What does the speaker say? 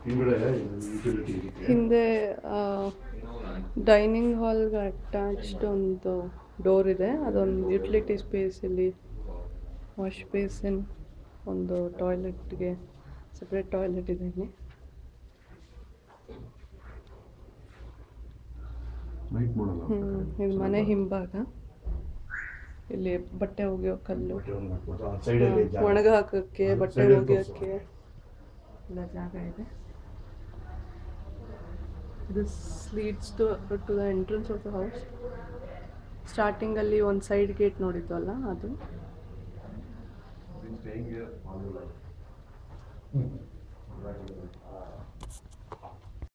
ಹಿಂದ್ಗಡೆ ಯುಟಿಲಿಟಿ ಹಿಂದೆ ಡೈನಿಂಗ್ ಹಾಲ್ಗೆ ಅಟ್ಯಾಚ್ಡ್ ಒಂದು ಡೋರ್ ಇದೆ ಅದೊಂದು ಯುಟಿಲಿಟಿ ಸ್ಪೇಸ್ ಇಲ್ಲಿ ವಾಶ್ ಬೇಸಿನ್ ಒಂದು ಟಾಯ್ಲೆಟ್ಗೆ ಸಪ್ರೇಟ್ ಟಾಯ್ಲೆಟ್ ಇದೆ ಇಲ್ಲಿ ನೈಟ್ ಮಾಡಲ್ಲ ಹ್ಮ್, ಇದು ಮನೆ ಹಿಂಭಾಗ ಇಲ್ಲಿ ಬಟ್ಟೆ ಒಗೆಯೋ ಕಲ್ಲು ಸೈಡಲ್ಲಿ ಹಾ, ಒಣಗ ಹಾಕೋಕ್ಕೆ ಬಟ್ಟೆ Side ಅಲ್ಲಿ ಒಗೆಯೋಕ್ಕೆ ಎಲ್ಲ ಜಾಗ ಇದೆ this leads to to the entrance of the house ಸ್ಟಾರ್ಟಿಂಗಲ್ಲಿ ಒಂದು ಸೈಡ್ ಗೇಟ್ ನೋಡಿದ್ವಲ್ಲ ಅದು Been staying here all your life.